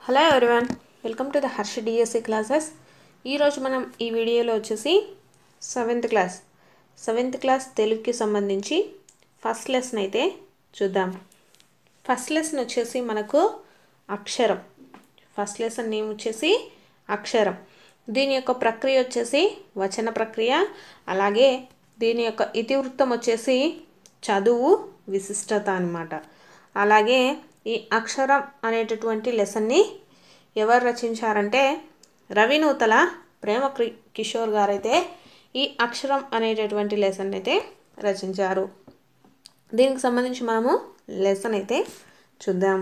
hello everyone welcome to the Harsha DSC classes ఈరోజు మనం ఈ వీడియోలో వచ్చేసి సెవెంత్ క్లాస్ సెవెంత్ క్లాస్ తెలుగుకి సంబంధించి ఫస్ట్ లెసన్ అయితే చూద్దాం ఫస్ట్ లెసన్ వచ్చేసి మనకు అక్షరం ఫస్ట్ లెసన్ నేమ్ వచ్చేసి అక్షరం దీని యొక్క ప్రక్రియ వచ్చేసి వచన ప్రక్రియ అలాగే దీని యొక్క ఇతివృత్తం వచ్చేసి చదువు విశిష్టత అన్నమాట అలాగే ఈ అక్షరం అనేటటువంటి లెసన్ని ఎవరు రచించారంటే రవినూతల ప్రేమ క్రి- కిషోర్ గారైతే ఈ అక్షరం అనేటటువంటి లెసన్ అయితే రచించారు దీనికి సంబంధించి మనము లెసన్ అయితే చూద్దాం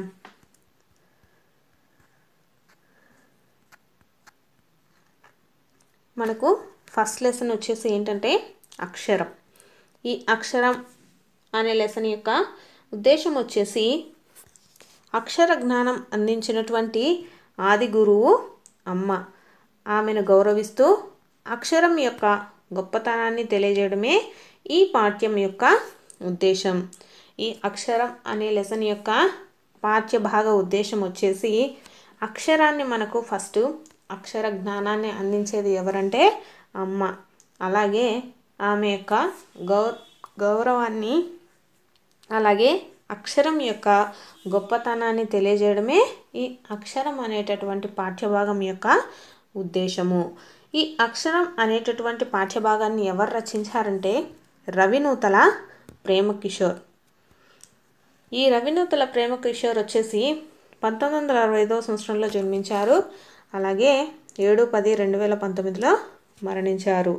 మనకు ఫస్ట్ లెసన్ వచ్చేసి ఏంటంటే అక్షరం ఈ అక్షరం అనే లెసన్ యొక్క ఉద్దేశం వచ్చేసి అక్షర జ్ఞానం అందించినటువంటి ఆది గురువు అమ్మ ఆమెను గౌరవిస్తూ అక్షరం యొక్క గొప్పతనాన్ని తెలియజేయడమే ఈ పాఠ్యం యొక్క ఉద్దేశం ఈ అక్షరం అనే లెసన్ యొక్క పాఠ్య భాగ ఉద్దేశం వచ్చేసి అక్షరాన్ని మనకు ఫస్ట్ అక్షర జ్ఞానాన్ని అందించేది ఎవరంటే అమ్మ అలాగే ఆమె యొక్క గౌ గౌరవాన్ని అలాగే అక్షరం యొక్క గొప్పతనాన్ని తెలియజేయడమే ఈ అక్షరం అనేటటువంటి పాఠ్యభాగం యొక్క ఉద్దేశము ఈ అక్షరం అనేటటువంటి పాఠ్యభాగాన్ని ఎవరు రచించారంటే రవినూతల ప్రేమ కిషోర్ ఈ రవినూతల ప్రేమ కిషోర్ వచ్చేసి పంతొమ్మిది వందల అరవై ఐదవ సంవత్సరంలో జన్మించారు అలాగే ఏడు పది రెండు వేల పంతొమ్మిదిలో మరణించారు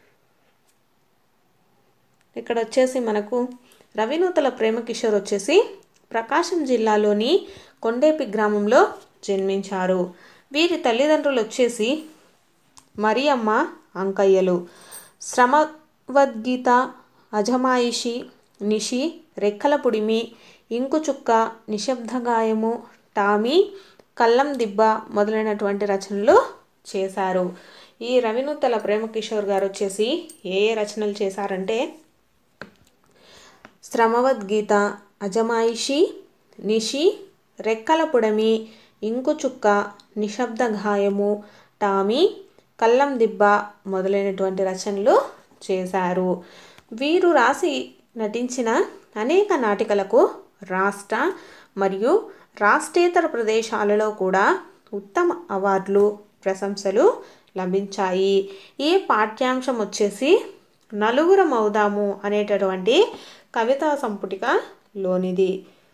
ఇక్కడ వచ్చేసి మనకు రవినూతల ప్రేమ కిషోర్ వచ్చేసి ప్రకాశం జిల్లాలోని కొండేపి గ్రామంలో జన్మించారు వీరి తల్లిదండ్రులు వచ్చేసి మరియమ్మ అంకయ్యలు శ్రమవద్గీత అజమాయిషి నిషి రెక్కల పుడిమి ఇంకుచుక్క నిశ్శబ్దగాయము టామీ కల్లం దిబ్బ మొదలైనటువంటి రచనలు చేశారు ఈ రవినూతల ప్రేమ కిషోర్ గారు వచ్చేసి ఏ ఏ రచనలు చేశారంటే శ్రమవద్గీత అజమాయిషి నిషి రెక్కల పుడమి ఇంకుచుక్క నిశ్శబ్ద గాయము టామీ కల్లం దిబ్బ మొదలైనటువంటి రచనలు చేశారు వీరు రాసి నటించిన అనేక నాటికలకు రాష్ట్ర మరియు రాష్ట్రేతర ప్రదేశాలలో కూడా ఉత్తమ అవార్డులు ప్రశంసలు లభించాయి ఈ పాఠ్యాంశం వచ్చేసి నలుగురం అవుదాము అనేటటువంటి కవితా సంపుటికలోనిది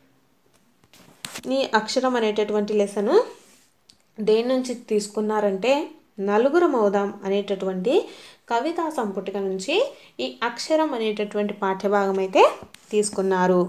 ఈ అక్షరం అనేటటువంటి లెసను దేని నుంచి తీసుకున్నారంటే నలుగురం అవుదాం అనేటటువంటి కవితా సంపుటిక నుంచి ఈ అక్షరం అనేటటువంటి పాఠ్యభాగం అయితే తీసుకున్నారు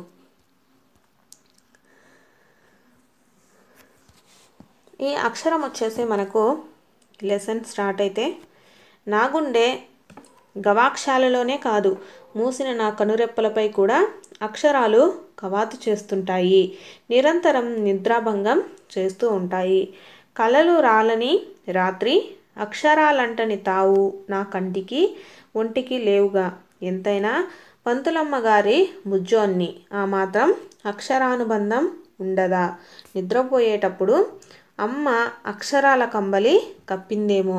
ఈ అక్షరం వచ్చేసి మనకు లెసన్ స్టార్ట్ అయితే నా గుండె గవాక్షాలలోనే కాదు మూసిన నా కనురెప్పలపై కూడా అక్షరాలు కవాతు చేస్తుంటాయి నిరంతరం నిద్రాభంగం చేస్తూ ఉంటాయి కలలు రాలని రాత్రి అక్షరాలంటని తావు నా కంటికి ఒంటికి లేవుగా ఎంతైనా పంతులమ్మ గారి ముజ్జోన్ని ఆ మాత్రం అక్షరానుబంధం ఉండదా నిద్రపోయేటప్పుడు అమ్మ అక్షరాల కంబలి కప్పిందేమో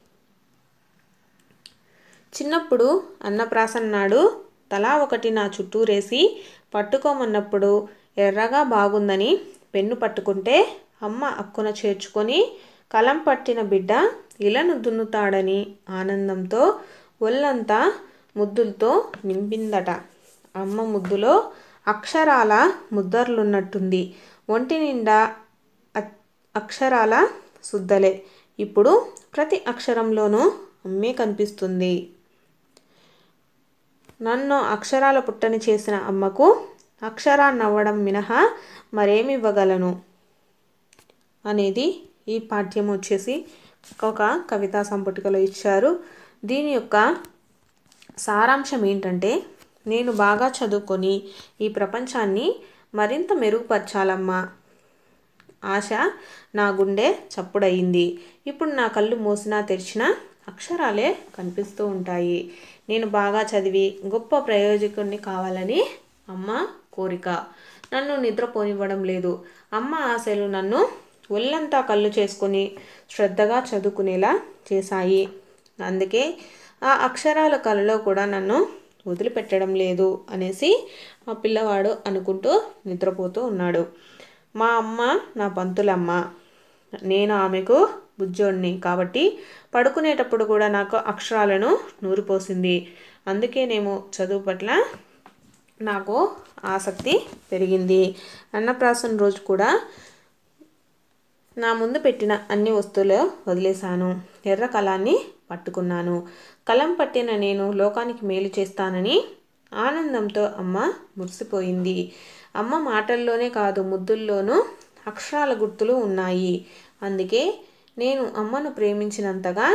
చిన్నప్పుడు అన్నప్రాసన నాడు తలా ఒకటి నా చుట్టూరేసి పట్టుకోమన్నప్పుడు ఎర్రగా బాగుందని పెన్ను పట్టుకుంటే అమ్మ అక్కున చేర్చుకొని కలం పట్టిన బిడ్డ ఇలను దున్నుతాడని ఆనందంతో ఒళ్ళంతా ముద్దులతో నింపిందట అమ్మ ముద్దులో అక్షరాల ముద్దర్లున్నట్టుంది ఒంటి నిండా అ- అక్షరాల శుద్ధలే ఇప్పుడు ప్రతి అక్షరంలోనూ అమ్మే కనిపిస్తుంది నన్ను అక్షరాల పుట్టని చేసిన అమ్మకు అక్షరాన్ని నవ్వడం మినహా మరేమి ఇవ్వగలను అనేది ఈ పాఠ్యం వచ్చేసి ఒక కవితా సంపుటికలో ఇచ్చారు దీని యొక్క సారాంశం ఏంటంటే నేను బాగా చదువుకొని ఈ ప్రపంచాన్ని మరింత మెరుగుపరచాలమ్మా ఆశ నా గుండె చప్పుడయింది ఇప్పుడు నా కళ్ళు మూసినా తెరిచినా అక్షరాలే కనిపిస్తూ ఉంటాయి నేను బాగా చదివి గొప్ప ప్రయోజకుడిని కావాలని అమ్మ కోరిక నన్ను నిద్రపోనివ్వడం లేదు అమ్మ ఆశలు నన్ను ఒళ్ళంతా కళ్ళు చేసుకుని శ్రద్ధగా చదువుకునేలా చేశాయి అందుకే ఆ అక్షరాల కళలో కూడా నన్ను వదిలిపెట్టడం లేదు అనేసి మా పిల్లవాడు అనుకుంటూ నిద్రపోతూ ఉన్నాడు మా అమ్మ నా పంతులమ్మ నేను ఆమెకు బుజ్జోడిని కాబట్టి పడుకునేటప్పుడు కూడా నాకు అక్షరాలను నూరిపోసింది అందుకేనేమో చదువు పట్ల నాకు ఆసక్తి పెరిగింది అన్నప్రాసన రోజు కూడా నా ముందు పెట్టిన అన్ని వస్తువులు వదిలేశాను ఎర్ర కళాన్ని పట్టుకున్నాను కలం పట్టిన నేను లోకానికి మేలు చేస్తానని ఆనందంతో అమ్మ మురిసిపోయింది అమ్మ మాటల్లోనే కాదు ముద్దుల్లోనూ అక్షరాల గుర్తులు ఉన్నాయి అందుకే నేను అమ్మను ప్రేమించినంతగా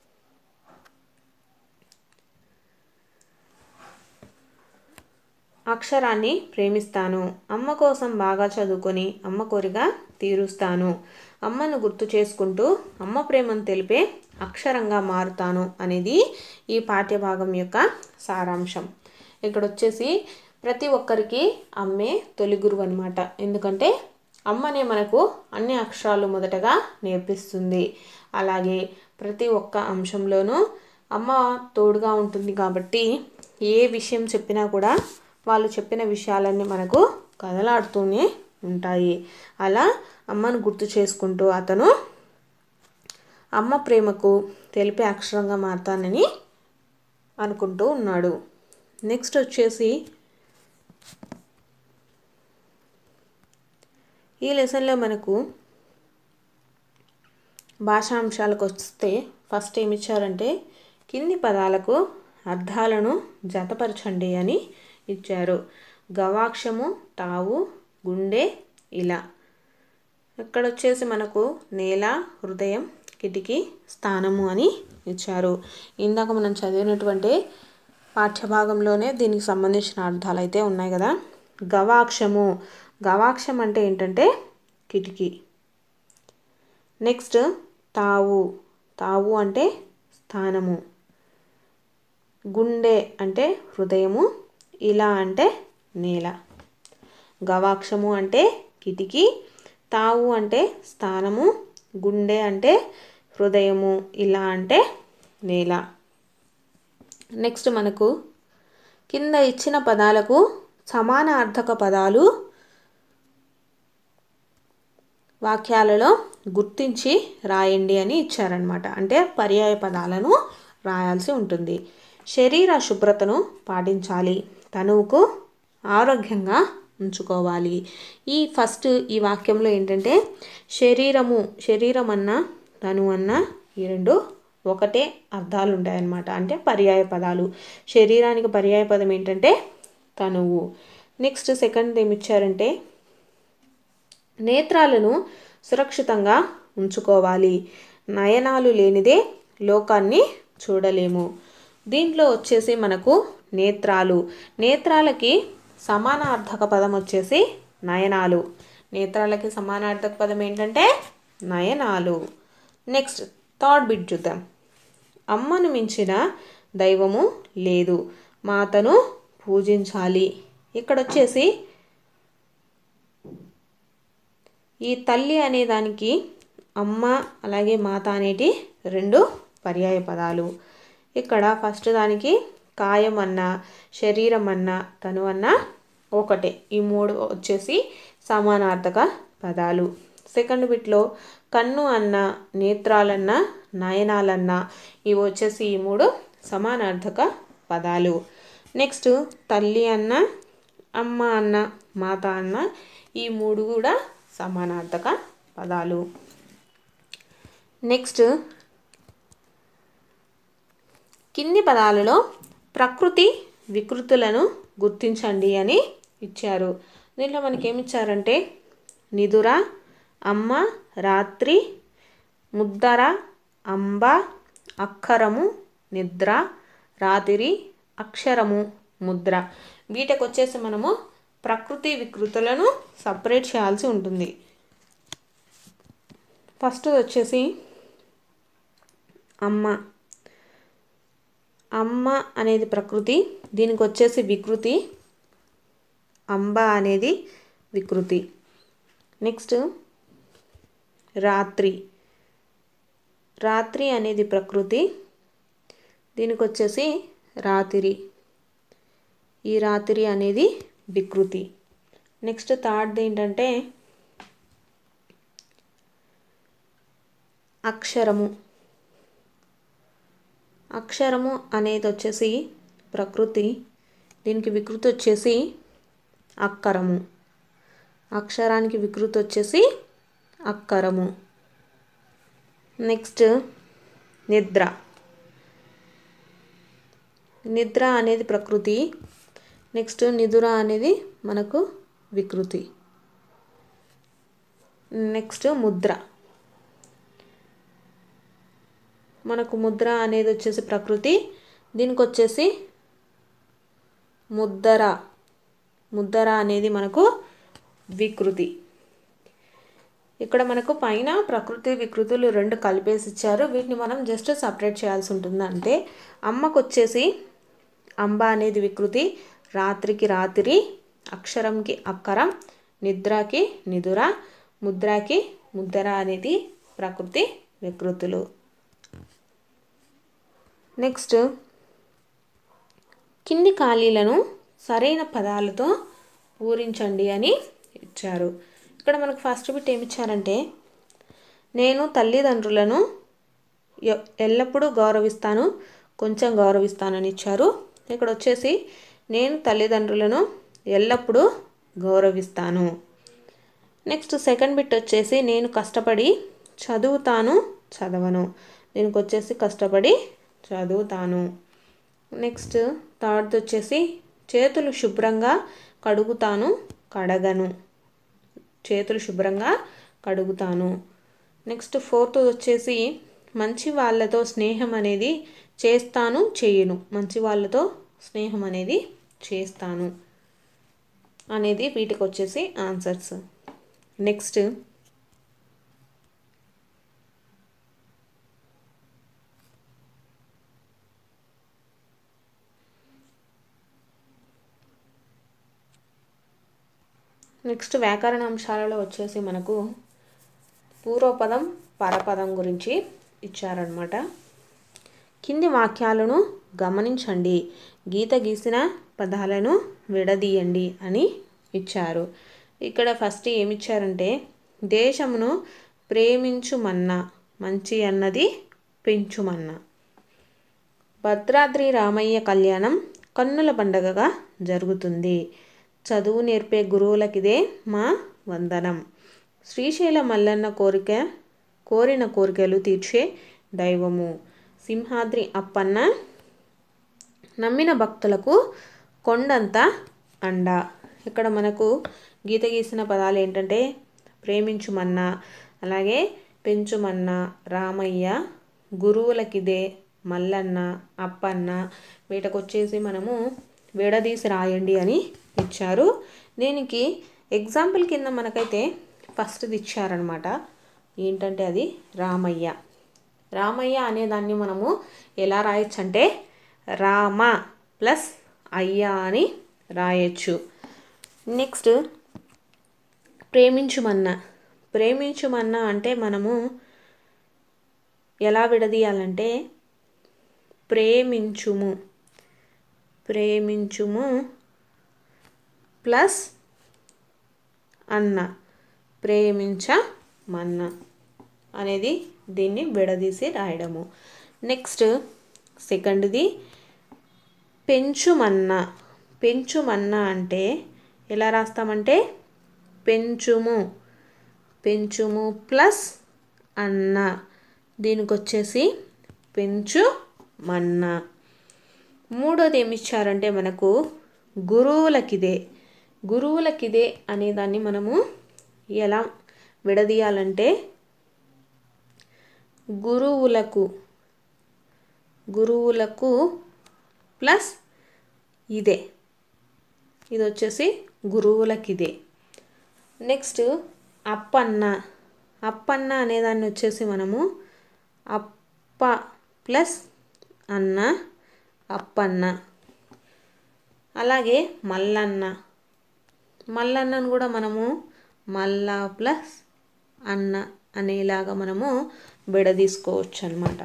అక్షరాన్ని ప్రేమిస్తాను అమ్మ కోసం బాగా చదువుకొని అమ్మ కోరిక తీరుస్తాను అమ్మను గుర్తు చేసుకుంటూ అమ్మ ప్రేమను తెలిపే అక్షరంగా మారుతాను అనేది ఈ పాఠ్యభాగం యొక్క సారాంశం ఇక్కడ వచ్చేసి ప్రతి ఒక్కరికి అమ్మే తొలి గురువు అనమాట ఎందుకంటే అమ్మనే మనకు అన్ని అక్షరాలు మొదటగా నేర్పిస్తుంది అలాగే ప్రతి ఒక్క అంశంలోనూ అమ్మ తోడుగా ఉంటుంది కాబట్టి ఏ విషయం చెప్పినా కూడా వాళ్ళు చెప్పిన విషయాలన్నీ మనకు కదలాడుతూనే ఉంటాయి అలా అమ్మను గుర్తు చేసుకుంటూ అతను అమ్మ ప్రేమకు తెలిపే అక్షరంగా మారతానని అనుకుంటూ ఉన్నాడు నెక్స్ట్ వచ్చేసి ఈ లెసన్లో మనకు భాషాంశాలకు వస్తే ఫస్ట్ ఏమి ఇచ్చారంటే కింది పదాలకు అర్థాలను జతపరచండి అని ఇచ్చారు గవాక్షము తావు గుండె ఇలా ఇక్కడ వచ్చేసి మనకు నేల హృదయం కిటికీ స్థానము అని ఇచ్చారు ఇందాక మనం చదివినటువంటి పాఠ్యభాగంలోనే దీనికి సంబంధించిన అర్థాలు అయితే ఉన్నాయి కదా గవాక్షము గవాక్షం అంటే ఏంటంటే కిటికీ నెక్స్ట్ తావు తావు అంటే స్థానము గుండె అంటే హృదయము ఇలా అంటే నేల గవాక్షము అంటే కిటికీ తావు అంటే స్థానము గుండె అంటే హృదయము ఇలా అంటే నేల నెక్స్ట్ మనకు కింద ఇచ్చిన పదాలకు సమాన అర్థక పదాలు వాక్యాలలో గుర్తించి రాయండి అని ఇచ్చారనమాట అంటే పర్యాయ పదాలను రాయాల్సి ఉంటుంది శరీర శుభ్రతను పాటించాలి తనువుకు ఆరోగ్యంగా ఉంచుకోవాలి ఈ ఫస్ట్ ఈ వాక్యంలో ఏంటంటే శరీరము శరీరం అన్న తను అన్న ఈ రెండు ఒకటే అర్థాలు ఉంటాయన్నమాట అంటే పర్యాయ పదాలు శరీరానికి పర్యాయ పదం ఏంటంటే తనువు నెక్స్ట్ సెకండ్ ఏమి ఇచ్చారంటే నేత్రాలను సురక్షితంగా ఉంచుకోవాలి నయనాలు లేనిదే లోకాన్ని చూడలేము దీంట్లో వచ్చేసి మనకు నేత్రాలు నేత్రాలకి సమానార్థక పదం వచ్చేసి నయనాలు నేత్రాలకి సమానార్థక పదం ఏంటంటే నయనాలు నెక్స్ట్ థర్డ్ బిట్ చూద్దాం అమ్మను మించిన దైవము లేదు మాతను పూజించాలి ఇక్కడ వచ్చేసి ఈ తల్లి అనే దానికి అమ్మ అలాగే మాత అనేటి రెండు పర్యాయ పదాలు ఇక్కడ ఫస్ట్ దానికి కాయం అన్న శరీరం అన్న తను అన్న ఒకటే ఈ మూడు వచ్చేసి సమానార్థక పదాలు సెకండ్ బిట్లో కన్ను అన్న నేత్రాలన్న నయనాలన్న ఇవి వచ్చేసి ఈ మూడు సమానార్థక పదాలు నెక్స్ట్ తల్లి అన్న అమ్మ అన్న మాత అన్న ఈ మూడు కూడా సమానార్థక పదాలు నెక్స్ట్ కింది పదాలలో ప్రకృతి వికృతులను గుర్తించండి అని ఇచ్చారు దీంట్లో మనకి ఏమి ఇచ్చారంటే నిదుర అమ్మ రాత్రి ముద్దర అంబ అక్షరము నిద్ర రాత్రి అక్షరము ముద్ర వీటికి వచ్చేసి మనము ప్రకృతి వికృతులను సపరేట్ చేయాల్సి ఉంటుంది ఫస్ట్ వచ్చేసి అమ్మ అమ్మ అనేది ప్రకృతి దీనికి వచ్చేసి వికృతి అంబ అనేది వికృతి నెక్స్ట్ రాత్రి రాత్రి అనేది ప్రకృతి దీనికి వచ్చేసి రాత్రి ఈ రాత్రి అనేది వికృతి నెక్స్ట్ థర్డ్ ఏంటంటే అక్షరము అక్షరము అనేది వచ్చేసి ప్రకృతి దీనికి వికృతి వచ్చేసి అక్కరము అక్షరానికి వికృతి వచ్చేసి అక్కరము నెక్స్ట్ నిద్ర నిద్ర అనేది ప్రకృతి నెక్స్ట్ నిదుర అనేది మనకు వికృతి నెక్స్ట్ ముద్ర మనకు ముద్ర అనేది వచ్చేసి ప్రకృతి దీనికి వచ్చేసి ముద్దర ముద్దర అనేది మనకు వికృతి ఇక్కడ మనకు పైన ప్రకృతి వికృతులు రెండు కలిపేసి ఇచ్చారు వీటిని మనం జస్ట్ సపరేట్ చేయాల్సి ఉంటుంది అంటే అమ్మకు వచ్చేసి అంబ అనేది వికృతి రాత్రికి రాత్రి అక్షరంకి అక్కరం నిద్రకి నిదుర ముద్రకి ముద్దర అనేది ప్రకృతి వికృతులు నెక్స్ట్ కింది ఖాళీలను సరైన పదాలతో పూరించండి అని ఇచ్చారు ఇక్కడ మనకు ఫస్ట్ బిట్ ఏమి ఇచ్చారంటే నేను తల్లిదండ్రులను ఎ- ఎల్లప్పుడూ గౌరవిస్తాను కొంచెం గౌరవిస్తానని ఇచ్చారు ఇక్కడ వచ్చేసి నేను తల్లిదండ్రులను ఎల్లప్పుడూ గౌరవిస్తాను నెక్స్ట్ సెకండ్ బిట్ వచ్చేసి నేను కష్టపడి చదువుతాను చదవను దీనికి వచ్చేసి కష్టపడి చదువుతాను నెక్స్ట్ థర్డ్ వచ్చేసి చేతులు శుభ్రంగా కడుగుతాను కడగను చేతులు శుభ్రంగా కడుగుతాను నెక్స్ట్ ఫోర్త్ వచ్చేసి మంచి వాళ్ళతో స్నేహం అనేది చేస్తాను చేయను మంచి వాళ్ళతో స్నేహం అనేది చేస్తాను అనేది వీటికి వచ్చేసి ఆన్సర్స్ నెక్స్ట్ నెక్స్ట్ వ్యాకరణ అంశాలలో వచ్చేసి మనకు పూర్వపదం పరపదం గురించి ఇచ్చారనమాట కింది వాక్యాలను గమనించండి గీత గీసిన పదాలను విడదీయండి అని ఇచ్చారు ఇక్కడ ఫస్ట్ ఏమి ఇచ్చారంటే దేశమును ప్రేమించుమన్నా మంచి అన్నది పెంచుమన్నా భద్రాద్రి రామయ్య కళ్యాణం కన్నుల పండగగా జరుగుతుంది చదువు నేర్పే గురువులకిదే మా వందనం శ్రీశైల మల్లన్న కోరిక కోరిన కోరికలు తీర్చే దైవము సింహాద్రి అప్పన్న నమ్మిన భక్తులకు కొండంత అండ ఇక్కడ మనకు గీత గీసిన పదాలు ఏంటంటే ప్రేమించుమన్నా అలాగే పెంచుమన్నా రామయ్య గురువులకిదే మల్లన్న అప్పన్న వీటికి వచ్చేసి మనము విడదీసి రాయండి అని ఇచ్చారు దీనికి ఎగ్జాంపుల్ కింద మనకైతే ఫస్ట్ది ఇచ్చారనమాట ఏంటంటే అది రామయ్య రామయ్య అనే దాన్ని మనము ఎలా రాయొచ్చు అంటే రామ ప్లస్ అయ్య అని రాయొచ్చు నెక్స్ట్ ప్రేమించుమన్న ప్రేమించుమన్న అంటే మనము ఎలా విడదీయాలంటే ప్రేమించుము ప్రేమించుము ప్లస్ అన్న ప్రేమించమన్న అనేది దీన్ని విడదీసి రాయడము నెక్స్ట్ సెకండ్ది పెంచుమన్న పెంచుమన్న అంటే ఎలా రాస్తామంటే పెంచుము పెంచుము ప్లస్ అన్న దీనికి వచ్చేసి పెంచు మన్న మూడోది ఏమి ఇచ్చారంటే మనకు గురువులకిదే గురువులకిదే అనే దాన్ని మనము ఎలా విడదీయాలంటే గురువులకు గురువులకు ప్లస్ ఇదే ఇది వచ్చేసి గురువులకిదే నెక్స్ట్ అప్పన్న అప్పన్న అనేదాన్ని వచ్చేసి మనము అప్ప ప్లస్ అన్న అప్పన్న అలాగే మల్లన్న మల్లన్నను కూడా మనము మల్ల ప్లస్ అన్న అనేలాగా మనము విడదీసుకోవచ్చు అనమాట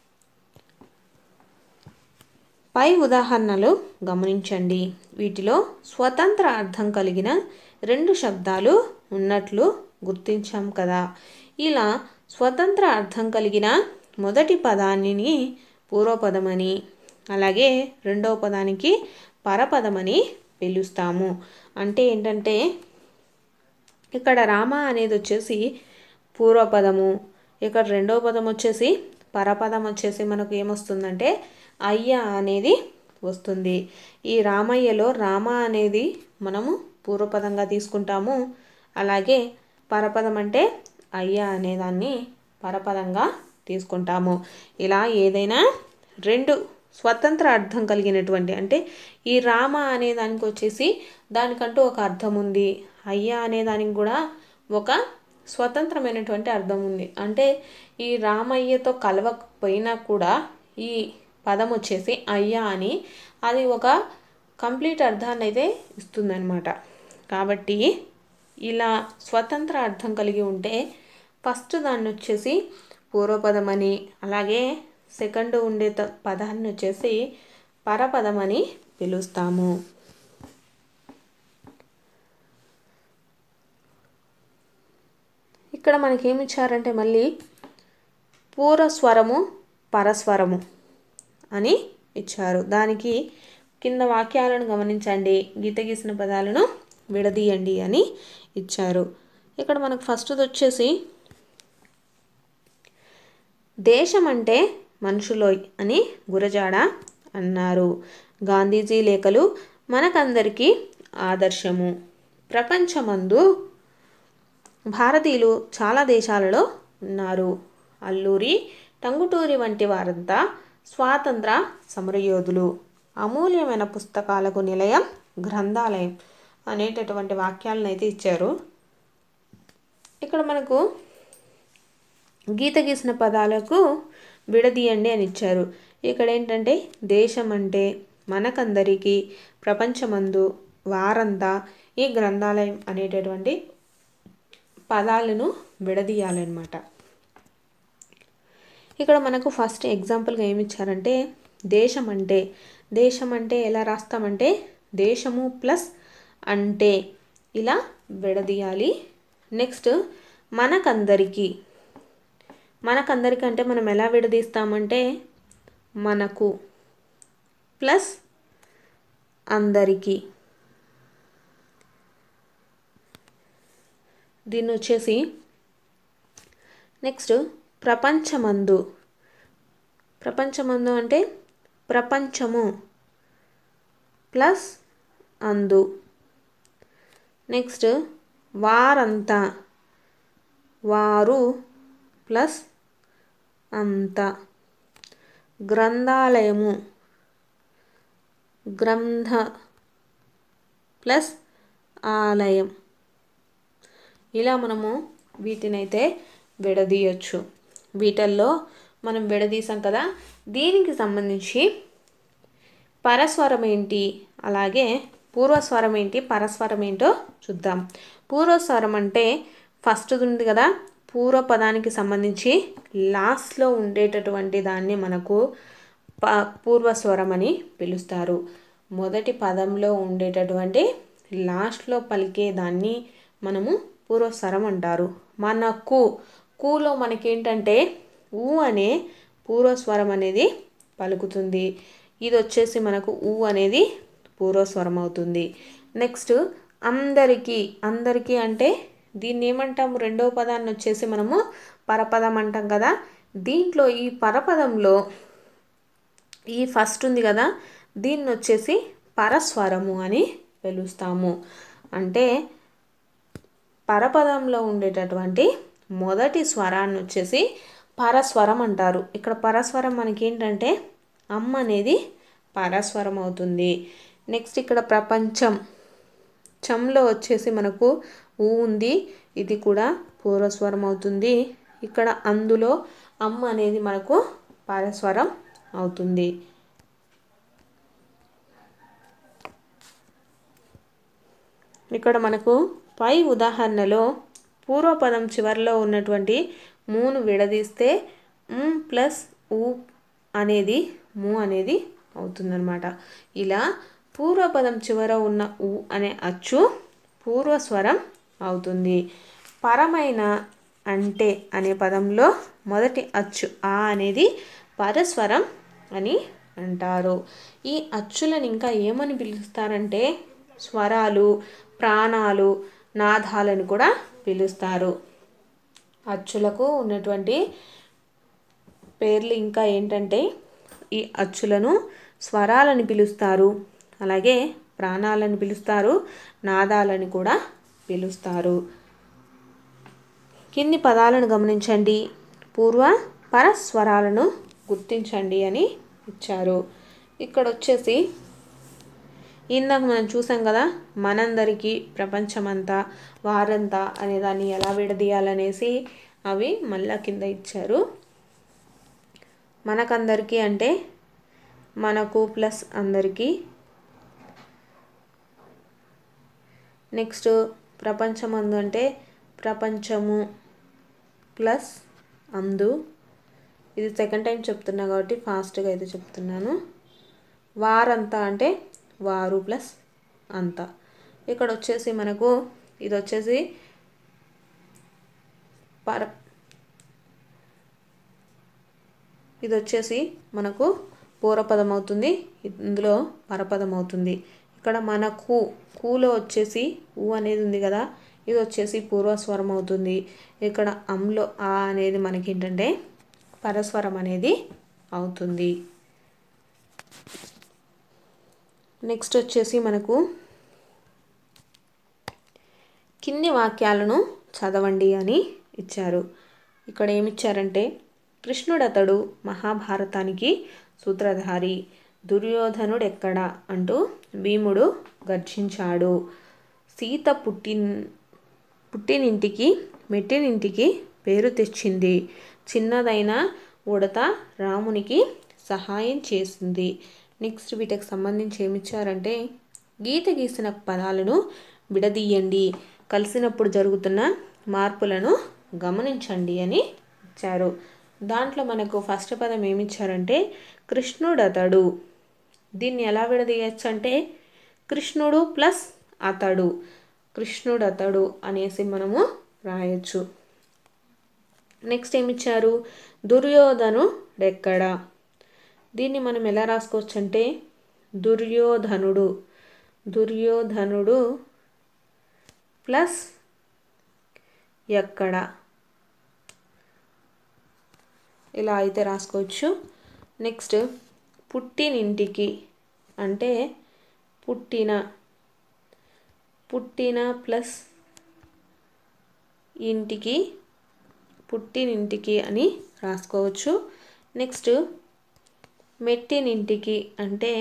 పై ఉదాహరణలు గమనించండి వీటిలో స్వతంత్ర అర్థం కలిగిన రెండు శబ్దాలు ఉన్నట్లు గుర్తించాం కదా ఇలా స్వతంత్ర అర్థం కలిగిన మొదటి పదాన్ని పూర్వపదమని అలాగే రెండవ పదానికి పరపదమని పిలుస్తాము అంటే ఏంటంటే ఇక్కడ రామ అనేది వచ్చేసి పూర్వపదము ఇక్కడ రెండవ పదం వచ్చేసి పరపదం వచ్చేసి మనకు ఏమొస్తుందంటే అయ్య అనేది వస్తుంది ఈ రామయ్యలో రామ అనేది మనము పూర్వపదంగా తీసుకుంటాము అలాగే పరపదం అంటే అయ్య అనేదాన్ని పరపదంగా తీసుకుంటాము ఇలా ఏదైనా రెండు స్వతంత్ర అర్థం కలిగినటువంటి అంటే ఈ రామ అనే దానికి వచ్చేసి దానికంటూ ఒక అర్థం ఉంది అయ్య అనే దానికి కూడా ఒక స్వతంత్రమైనటువంటి అర్థం ఉంది అంటే ఈ రామయ్యతో కలవకపోయినా కూడా ఈ పదం వచ్చేసి అయ్య అని అది ఒక కంప్లీట్ అర్థాన్ని అయితే ఇస్తుందన్నమాట కాబట్టి ఇలా స్వతంత్ర అర్థం కలిగి ఉంటే ఫస్ట్ దాన్ని వచ్చేసి పూర్వపదం అని అలాగే సెకండ్ ఉండే త- పదాన్ని వచ్చేసి పరపదం అని పిలుస్తాము ఇక్కడ మనకి ఏమి ఇచ్చారంటే మళ్ళీ పూర్వస్వరము పరస్వరము అని ఇచ్చారు దానికి కింద వాక్యాలను గమనించండి గీత గీసిన పదాలను విడదీయండి అని ఇచ్చారు ఇక్కడ మనకు ఫస్ట్ వచ్చేసి దేశం అంటే మనుషులోయ్ అని గురజాడ అన్నారు గాంధీజీ లేఖలు మనకందరికీ ఆదర్శము ప్రపంచమందు భారతీయులు చాలా దేశాలలో ఉన్నారు అల్లూరి టంగుటూరి వంటి వారంతా స్వాతంత్ర సమరయోధులు అమూల్యమైన పుస్తకాలకు నిలయం గ్రంథాలయం అనేటటువంటి వాక్యాలను అయితే ఇచ్చారు ఇక్కడ మనకు గీత గీసిన పదాలకు విడదీయండి అని ఇచ్చారు ఇక్కడ ఏంటంటే దేశం అంటే మనకందరికీ ప్రపంచమందు వారంతా ఈ గ్రంథాలయం అనేటటువంటి పదాలను విడదీయాలన్నమాట ఇక్కడ మనకు ఫస్ట్ ఎగ్జాంపుల్గా ఏమి ఇచ్చారంటే దేశం అంటే దేశం అంటే ఎలా రాస్తామంటే దేశము ప్లస్ అంటే ఇలా విడదీయాలి నెక్స్ట్ మనకందరికీ మనకందరికీ అంటే మనం ఎలా విడదీస్తామంటే మనకు ప్లస్ అందరికీ దీన్ని వచ్చేసి నెక్స్ట్ ప్రపంచమందు ప్రపంచమందు అంటే ప్రపంచము ప్లస్ అందు నెక్స్ట్ వారంతా వారు ప్లస్ అంత గ్రంథాలయము గ్రంథ ప్లస్ ఆలయం ఇలా మనము వీటినైతే విడదీయచ్చు వీటల్లో మనం విడదీసాం కదా దీనికి సంబంధించి పరస్వరం ఏంటి అలాగే పూర్వస్వరం ఏంటి పరస్వరం ఏంటో చూద్దాం పూర్వస్వరం అంటే ఫస్ట్ ఉంది కదా పూర్వ పదానికి సంబంధించి లాస్ట్లో ఉండేటటువంటి దాన్ని మనకు ప పూర్వస్వరం అని పిలుస్తారు మొదటి పదంలో ఉండేటటువంటి లాస్ట్లో పలికే దాన్ని మనము పూర్వస్వరం అంటారు మనకు కూలో మనకేంటంటే ఊ అనే పూర్వస్వరం అనేది పలుకుతుంది ఇది వచ్చేసి మనకు ఊ అనేది పూర్వస్వరం అవుతుంది నెక్స్ట్ అందరికీ అందరికీ అంటే దీన్ని ఏమంటాము రెండవ పదాన్ని వచ్చేసి మనము పరపదం అంటాం కదా దీంట్లో ఈ పరపదంలో ఈ ఫస్ట్ ఉంది కదా దీన్ని వచ్చేసి పరస్వరము అని పిలుస్తాము అంటే పరపదంలో ఉండేటటువంటి మొదటి స్వరాన్ని వచ్చేసి పరస్వరం అంటారు ఇక్కడ పరస్వరం మనకి ఏంటంటే అమ్మ అనేది పరస్వరం అవుతుంది నెక్స్ట్ ఇక్కడ ప్రపంచం చంలో వచ్చేసి మనకు ఊ ఉంది ఇది కూడా పూర్వస్వరం అవుతుంది ఇక్కడ అందులో అమ్మ అనేది మనకు పరస్వరం అవుతుంది ఇక్కడ మనకు పై ఉదాహరణలో పూర్వపదం చివరిలో ఉన్నటువంటి మూను విడదీస్తే మ్ ప్లస్ ఊ అనేది ము అనేది అవుతుందన్నమాట ఇలా పూర్వపదం చివర ఉన్న ఊ అనే అచ్చు పూర్వస్వరం అవుతుంది పరమైన అంటే అనే పదంలో మొదటి అచ్చు ఆ అనేది పరస్వరం అని అంటారు ఈ అచ్చులను ఇంకా ఏమని పిలుస్తారంటే స్వరాలు ప్రాణాలు నాదాలను కూడా పిలుస్తారు అచ్చులకు ఉన్నటువంటి పేర్లు ఇంకా ఏంటంటే ఈ అచ్చులను స్వరాలని పిలుస్తారు అలాగే ప్రాణాలను పిలుస్తారు నాదాలని కూడా పిలుస్తారు కింది పదాలను గమనించండి పూర్వ పరస్వరాలను గుర్తించండి అని ఇచ్చారు ఇక్కడ వచ్చేసి ఇందాక మనం చూసాం కదా మనందరికీ ప్రపంచమంతా వారంతా అనే దాన్ని ఎలా విడదీయాలనేసి అవి మళ్ళా కింద ఇచ్చారు మనకందరికీ అంటే మనకు ప్లస్ అందరికీ నెక్స్ట్ ప్రపంచమందు అంటే ప్రపంచము ప్లస్ అందు ఇది సెకండ్ టైం చెప్తున్నా కాబట్టి ఫాస్ట్గా అయితే చెప్తున్నాను వారంతా అంటే వారు ప్లస్ అంతా ఇక్కడ వచ్చేసి మనకు ఇది వచ్చేసి పర ఇది వచ్చేసి మనకు పూర్వపదం అవుతుంది ఇందులో పరపదం అవుతుంది ఇక్కడ మనకు కూలో వచ్చేసి ఊ అనేది ఉంది కదా ఇది వచ్చేసి పూర్వస్వరం అవుతుంది ఇక్కడ అంలో ఆ అనేది మనకి ఏంటంటే పరస్వరం అనేది అవుతుంది నెక్స్ట్ వచ్చేసి మనకు కింది వాక్యాలను చదవండి అని ఇచ్చారు ఇక్కడ ఏమిచ్చారంటే కృష్ణుడు అతడు మహాభారతానికి సూత్రధారి దుర్యోధనుడు ఎక్కడ అంటూ భీముడు గర్జించాడు సీత పుట్టిన్ పుట్టినింటికి మెట్టినింటికి పేరు తెచ్చింది చిన్నదైన ఉడత రామునికి సహాయం చేసింది నెక్స్ట్ వీటికి సంబంధించి ఏమిచ్చారంటే గీత గీసిన పదాలను విడదీయండి కలిసినప్పుడు జరుగుతున్న మార్పులను గమనించండి అని ఇచ్చారు దాంట్లో మనకు ఫస్ట్ పదం ఏమిచ్చారంటే కృష్ణుడు అతడు దీన్ని ఎలా విడదీయచ్చు అంటే కృష్ణుడు ప్లస్ అతడు కృష్ణుడు అతడు అనేసి మనము రాయొచ్చు నెక్స్ట్ ఏమిచ్చారు దుర్యోధనుడెక్కడ దీన్ని మనం ఎలా రాసుకోవచ్చు అంటే దుర్యోధనుడు దుర్యోధనుడు ప్లస్ ఎక్కడ ఇలా అయితే రాసుకోవచ్చు నెక్స్ట్ పుట్టినింటికి అంటే పుట్టిన పుట్టిన ప్లస్ ఇంటికి పుట్టినింటికి అని రాసుకోవచ్చు నెక్స్ట్ మెట్టినింటికి అంటే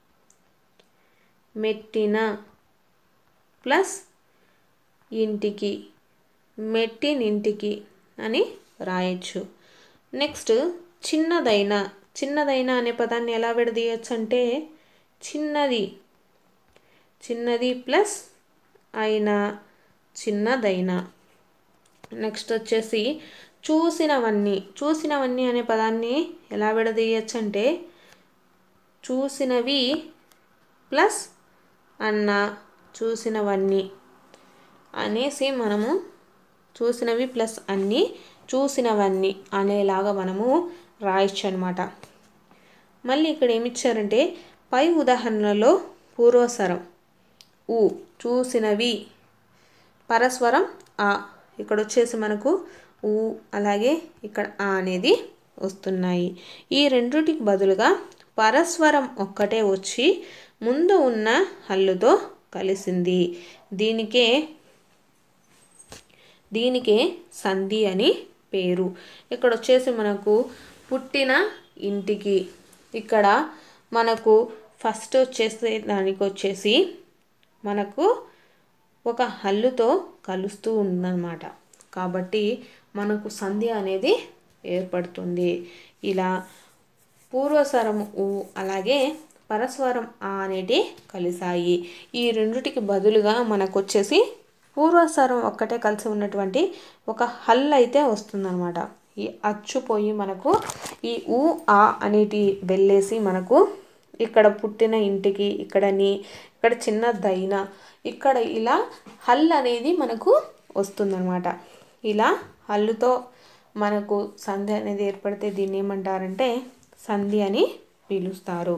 మెట్టిన ప్లస్ ఇంటికి మెట్టినింటికి అని రాయొచ్చు నెక్స్ట్ చిన్నదైన చిన్నదైన అనే పదాన్ని ఎలా విడదీయచ్చు అంటే చిన్నది చిన్నది ప్లస్ అయినా చిన్నదైనా నెక్స్ట్ వచ్చేసి చూసినవన్నీ చూసినవన్నీ అనే పదాన్ని ఎలా విడదీయచ్చు అంటే చూసినవి ప్లస్ అన్న చూసినవన్నీ అనేసి మనము చూసినవి ప్లస్ అన్నీ చూసినవన్నీ అనేలాగా మనము రాయొచ్చు అనమాట మళ్ళీ ఇక్కడ ఏమిచ్చారంటే పై ఉదాహరణలో పూర్వస్వరం ఊ చూసినవి పరస్వరం ఆ ఇక్కడ వచ్చేసి మనకు ఊ అలాగే ఇక్కడ ఆ అనేది వస్తున్నాయి ఈ రెండిటికి బదులుగా పరస్వరం ఒక్కటే వచ్చి ముందు ఉన్న హల్లుతో కలిసింది దీనికే దీనికే సంధి అని పేరు ఇక్కడ వచ్చేసి మనకు పుట్టిన ఇంటికి ఇక్కడ మనకు ఫస్ట్ వచ్చేసి దానికి వచ్చేసి మనకు ఒక హల్లుతో కలుస్తూ ఉందన్నమాట కాబట్టి మనకు సంధి అనేది ఏర్పడుతుంది ఇలా పూర్వస్వరం ఊ అలాగే పరస్వరం ఆ అనేటి కలిసాయి ఈ రెండిటికి బదులుగా మనకు వచ్చేసి పూర్వస్వరం ఒక్కటే కలిసి ఉన్నటువంటి ఒక హల్ అయితే వస్తుందన్నమాట ఈ అచ్చు పోయి మనకు ఈ ఊ ఆ అనేటి వెళ్ళేసి మనకు ఇక్కడ పుట్టిన ఇంటికి ఇక్కడ నీ ఇక్కడ చిన్న దైన ఇక్కడ ఇలా హల్ అనేది మనకు వస్తుందన్నమాట ఇలా హల్లుతో మనకు సంధి అనేది ఏర్పడితే దీన్ని ఏమంటారంటే సంధి అని పిలుస్తారు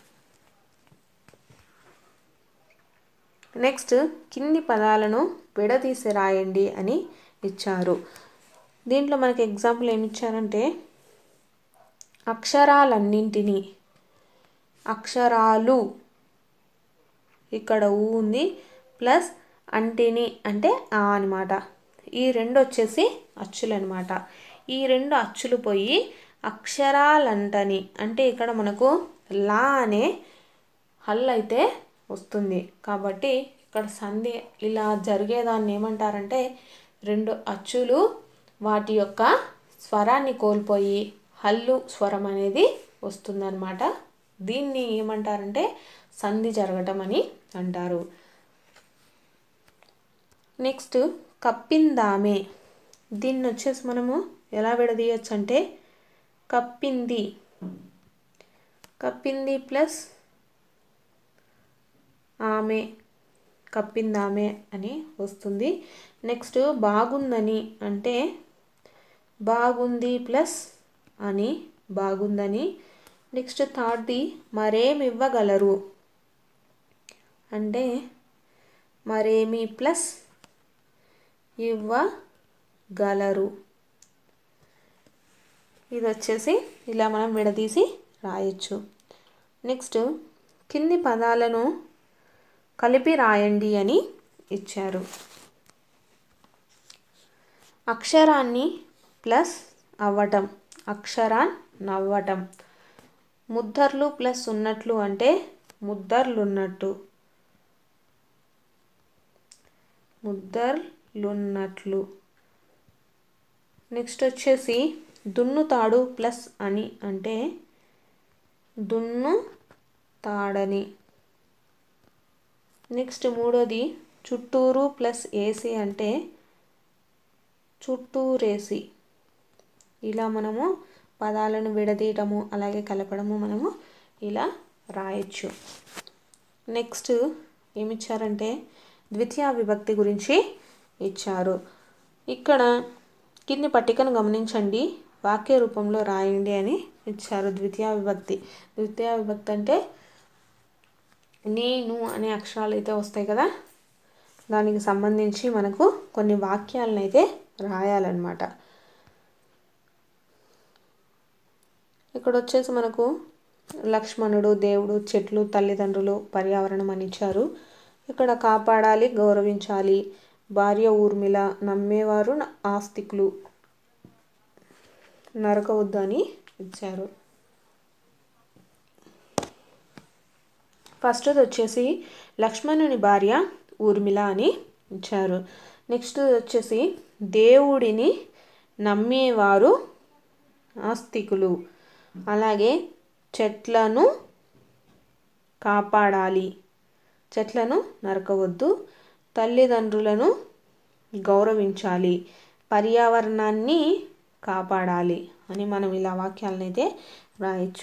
నెక్స్ట్ కింది పదాలను విడదీసి రాయండి అని ఇచ్చారు దీంట్లో మనకి ఎగ్జాంపుల్ ఏమి ఇచ్చారంటే అక్షరాలన్నింటినీ అక్షరాలు ఇక్కడ ఊ ఉంది ప్లస్ అంటిని అంటే ఆ అనమాట ఈ రెండు వచ్చేసి అచ్చులు అనమాట ఈ రెండు అచ్చులు పోయి అక్షరాలంటని అంటే ఇక్కడ మనకు లా అనే హల్ అయితే వస్తుంది కాబట్టి ఇక్కడ సంధి ఇలా జరిగేదాన్ని ఏమంటారంటే రెండు అచ్చులు వాటి యొక్క స్వరాన్ని కోల్పోయి హల్లు స్వరం అనేది వస్తుందన్నమాట దీన్ని ఏమంటారంటే సంధి జరగటం అని అంటారు నెక్స్ట్ కప్పిందామే దీన్ని వచ్చేసి మనము ఎలా విడదీయచ్చు అంటే కప్పింది కప్పింది ప్లస్ ఆమె కప్పిందామె అని వస్తుంది నెక్స్ట్ బాగుందని అంటే బాగుంది ప్లస్ అని బాగుందని నెక్స్ట్ థర్డ్ది మరేమి ఇవ్వగలరు అంటే మరేమి ప్లస్ ఇవ్వగలరు ఇది వచ్చేసి ఇలా మనం విడదీసి రాయొచ్చు నెక్స్ట్ కింది పదాలను కలిపి రాయండి అని ఇచ్చారు అక్షరాన్ని ప్లస్ అవ్వటం అక్షరాన్ నవ్వటం ముద్దర్లు ప్లస్ ఉన్నట్లు అంటే ముద్దర్లున్నట్టు ముద్దర్లున్నట్లు నెక్స్ట్ వచ్చేసి దున్నుతాడు ప్లస్ అని అంటే దున్ను తాడని నెక్స్ట్ మూడోది చుట్టూరు ప్లస్ ఏసీ అంటే చుట్టూరేసి ఇలా మనము పదాలను విడదీయటము అలాగే కలపడము మనము ఇలా రాయొచ్చు నెక్స్ట్ ఏమిచ్చారంటే ద్వితీయ విభక్తి గురించి ఇచ్చారు ఇక్కడ కింది పట్టికను గమనించండి వాక్య రూపంలో రాయండి అని ఇచ్చారు ద్వితీయ విభక్తి ద్వితీయ విభక్తి అంటే నేను అనే అక్షరాలు అయితే వస్తాయి కదా దానికి సంబంధించి మనకు కొన్ని వాక్యాలను అయితే రాయాలన్నమాట ఇక్కడ వచ్చేసి మనకు లక్ష్మణుడు దేవుడు చెట్లు తల్లిదండ్రులు పర్యావరణం అని ఇచ్చారు ఇక్కడ కాపాడాలి గౌరవించాలి భార్య ఊర్మిళ నమ్మేవారు ఆస్తికులు నరకవద్దు అని ఇచ్చారు ఫస్ట్ వచ్చేసి లక్ష్మణుని భార్య ఊర్మిళ అని ఇచ్చారు నెక్స్ట్ వచ్చేసి దేవుడిని నమ్మేవారు ఆస్తికులు అలాగే చెట్లను కాపాడాలి చెట్లను నరకవద్దు తల్లిదండ్రులను గౌరవించాలి పర్యావరణాన్ని కాపాడాలి అని మనం ఇలా వాక్యాలను అయితే రాయొచ్చు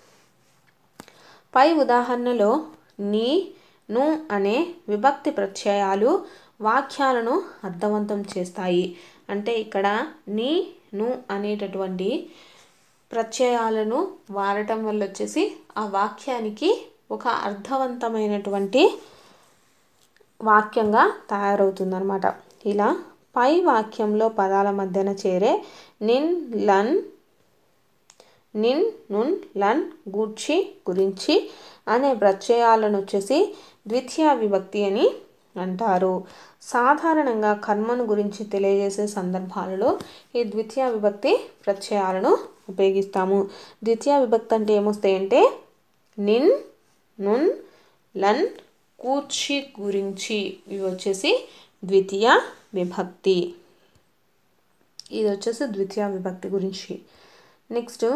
పై ఉదాహరణలో నీ ను అనే విభక్తి ప్రత్యయాలు వాక్యాలను అర్థవంతం చేస్తాయి అంటే ఇక్కడ నీ ను అనేటటువంటి ప్రత్యయాలను వాడటం వల్ల వచ్చేసి ఆ వాక్యానికి ఒక అర్థవంతమైనటువంటి వాక్యంగా తయారవుతుందన్నమాట ఇలా పై వాక్యంలో పదాల మధ్యన చేరే నిన్ లన్ నిన్ నున్ లన్ గూర్చి గురించి అనే ప్రత్యయాలను వచ్చేసి ద్వితీయ విభక్తి అని అంటారు సాధారణంగా కర్మను గురించి తెలియజేసే సందర్భాలలో ఈ ద్వితీయ విభక్తి ప్రత్యయాలను ఉపయోగిస్తాము ద్వితీయ విభక్తి అంటే ఏమొస్తాయంటే నిన్ నున్ లన్ కూర్చి గురించి ఇవి వచ్చేసి ద్వితీయ విభక్తి ఇది వచ్చేసి ద్వితీయ విభక్తి గురించి నెక్స్ట్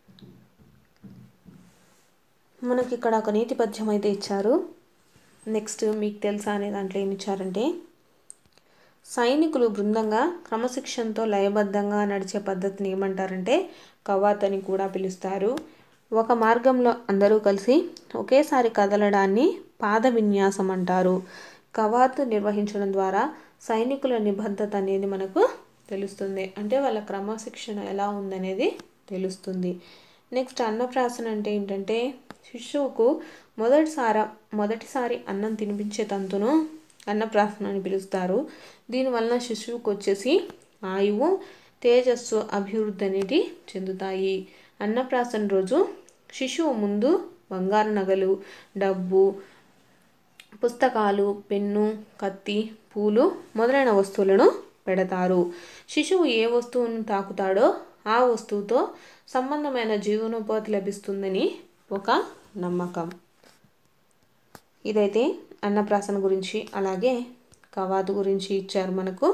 మనకి ఇక్కడ ఒక నీతి పద్యం అయితే ఇచ్చారు నెక్స్ట్ మీకు తెలుసా అనే దాంట్లో ఏమి ఇచ్చారంటే సైనికులు బృందంగా క్రమశిక్షణతో లయబద్ధంగా నడిచే పద్ధతిని ఏమంటారంటే కవాత్ అని కూడా పిలుస్తారు ఒక మార్గంలో అందరూ కలిసి ఒకేసారి కదలడాన్ని పాద విన్యాసం అంటారు కవాతు నిర్వహించడం ద్వారా సైనికుల నిబద్ధత అనేది మనకు తెలుస్తుంది అంటే వాళ్ళ క్రమశిక్షణ ఎలా ఉందనేది తెలుస్తుంది నెక్స్ట్ అన్నప్రాసన అంటే ఏంటంటే శిశువుకు మొదటిసారి మొదటిసారి అన్నం తినిపించే తంతును అన్నప్రాసన అని పిలుస్తారు దీనివలన శిశువుకు వచ్చేసి ఆయువు తేజస్సు అభివృద్ధి అనేది చెందుతాయి అన్నప్రాసన రోజు శిశువు ముందు బంగారు నగలు డబ్బు పుస్తకాలు పెన్ను కత్తి పూలు మొదలైన వస్తువులను పెడతారు శిశువు ఏ వస్తువును తాకుతాడో ఆ వస్తువుతో సంబంధమైన జీవనోపాధి లభిస్తుందని ఒక నమ్మకం ఇదైతే అన్నప్రాసన గురించి అలాగే కవాతు గురించి ఇచ్చారు మనకు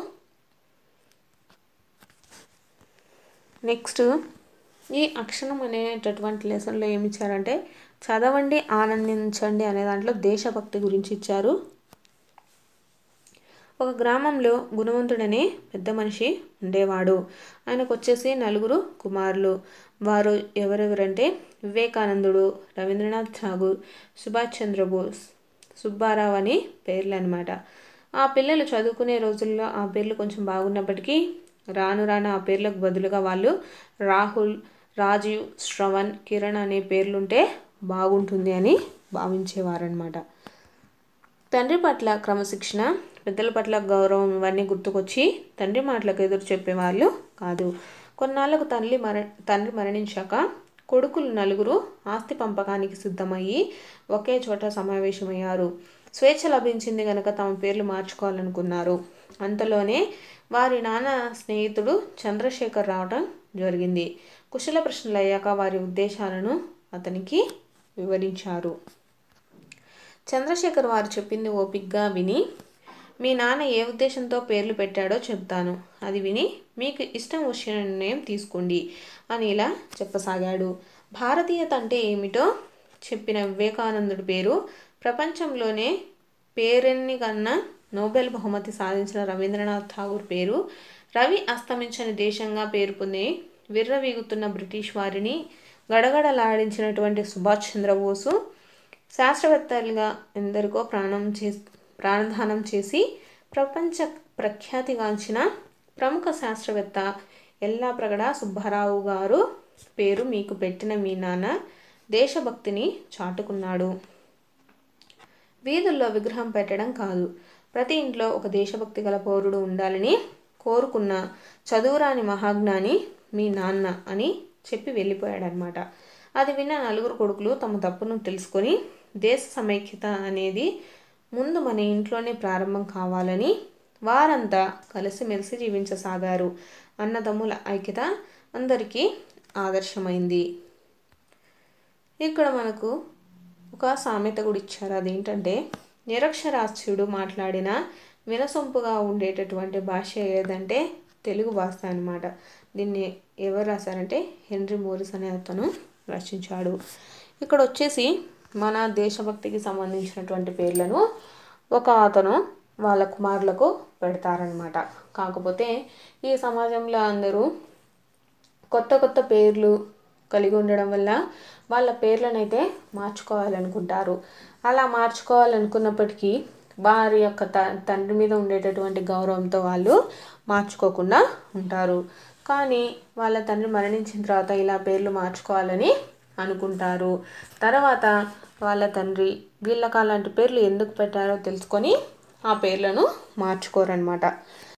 నెక్స్ట్ ఈ అక్షరం అనేటటువంటి లెసన్లో ఏమి ఇచ్చారంటే చదవండి ఆనందించండి అనే దాంట్లో దేశభక్తి గురించి ఇచ్చారు ఒక గ్రామంలో గుణవంతుడనే పెద్ద మనిషి ఉండేవాడు ఆయనకు వచ్చేసి నలుగురు కుమారులు వారు ఎవరెవరంటే వివేకానందుడు రవీంద్రనాథ్ ఠాగూర్ సుభాష్ చంద్రబోస్ సుబ్బారావు అని పేర్లు అనమాట ఆ పిల్లలు చదువుకునే రోజుల్లో ఆ పేర్లు కొంచెం బాగున్నప్పటికీ రాను రాను ఆ పేర్లకు బదులుగా వాళ్ళు రాహుల్ రాజీవ్ శ్రవణ్ కిరణ్ అనే పేర్లుంటే బాగుంటుంది అని భావించేవారనమాట తండ్రి పట్ల క్రమశిక్షణ పెద్దల పట్ల గౌరవం ఇవన్నీ గుర్తుకొచ్చి తండ్రి మాటలకు ఎదురు చెప్పేవాళ్ళు కాదు కొన్నాళ్లకు తల్లి మర తండ్రి మరణించాక కొడుకులు నలుగురు ఆస్తి పంపకానికి సిద్ధమయ్యి ఒకే చోట సమావేశమయ్యారు స్వేచ్ఛ లభించింది కనుక తమ పేర్లు మార్చుకోవాలనుకున్నారు అంతలోనే వారి నాన్న స్నేహితుడు చంద్రశేఖర్ రావటం జరిగింది కుశల ప్రశ్నలు అయ్యాక వారి ఉద్దేశాలను అతనికి వివరించారు చంద్రశేఖర్ వారు చెప్పింది ఓపిగ్గా విని మీ నాన్న ఏ ఉద్దేశంతో పేర్లు పెట్టాడో చెప్తాను అది విని మీకు ఇష్టం వచ్చిన నిర్ణయం తీసుకోండి అని ఇలా చెప్పసాగాడు భారతీయత అంటే ఏమిటో చెప్పిన వివేకానందుడి పేరు ప్రపంచంలోనే పేరెన్ని కన్నా నోబెల్ బహుమతి సాధించిన రవీంద్రనాథ్ ఠాగూర్ పేరు రవి అస్తమించని దేశంగా పేరు పొంది విర్రవీగుతున్న బ్రిటిష్ వారిని గడగడలాడించినటువంటి సుభాష్ చంద్రబోసు శాస్త్రవేత్తలుగా ఎందరికో ప్రాణం చే ప్రాణదానం చేసి ప్రపంచ ప్రఖ్యాతిగాంచిన ప్రముఖ శాస్త్రవేత్త ఎల్లాప్రగడ సుబ్బారావు గారు పేరు మీకు పెట్టిన మీ నాన్న దేశభక్తిని చాటుకున్నాడు వీధుల్లో విగ్రహం పెట్టడం కాదు ప్రతి ఇంట్లో ఒక దేశభక్తి గల పౌరుడు ఉండాలని కోరుకున్న చదువురాని మహాజ్ఞాని మీ నాన్న అని చెప్పి వెళ్ళిపోయాడనమాట అది విన్న నలుగురు కొడుకులు తమ తప్పును తెలుసుకొని దేశ సమైక్యత అనేది ముందు మన ఇంట్లోనే ప్రారంభం కావాలని వారంతా కలిసిమెలిసి జీవించసాగారు అన్నదమ్ముల ఐక్యత అందరికీ ఆదర్శమైంది ఇక్కడ మనకు ఒక సామెత కూడా ఇచ్చారు అదేంటంటే నిరక్షరాస్యుడు మాట్లాడిన వినసొంపుగా ఉండేటటువంటి భాష ఏదంటే తెలుగు భాష అనమాట దీన్ని ఎవరు రాశారంటే హెన్రీ మోరిస్ అనే అతను రచించాడు ఇక్కడ వచ్చేసి మన దేశభక్తికి సంబంధించినటువంటి పేర్లను ఒక అతను వాళ్ళ కుమారులకు పెడతారనమాట కాకపోతే ఈ సమాజంలో అందరూ కొత్త కొత్త పేర్లు కలిగి ఉండడం వల్ల వాళ్ళ పేర్లనైతే మార్చుకోవాలనుకుంటారు అలా మార్చుకోవాలనుకున్నప్పటికీ వారి యొక్క త తండ్రి మీద ఉండేటటువంటి గౌరవంతో వాళ్ళు మార్చుకోకుండా ఉంటారు కానీ వాళ్ళ తండ్రి మరణించిన తర్వాత ఇలా పేర్లు మార్చుకోవాలని అనుకుంటారు తర్వాత వాళ్ళ తండ్రి వీళ్ళకి అలాంటి పేర్లు ఎందుకు పెట్టారో తెలుసుకొని ఆ పేర్లను మార్చుకోరనమాట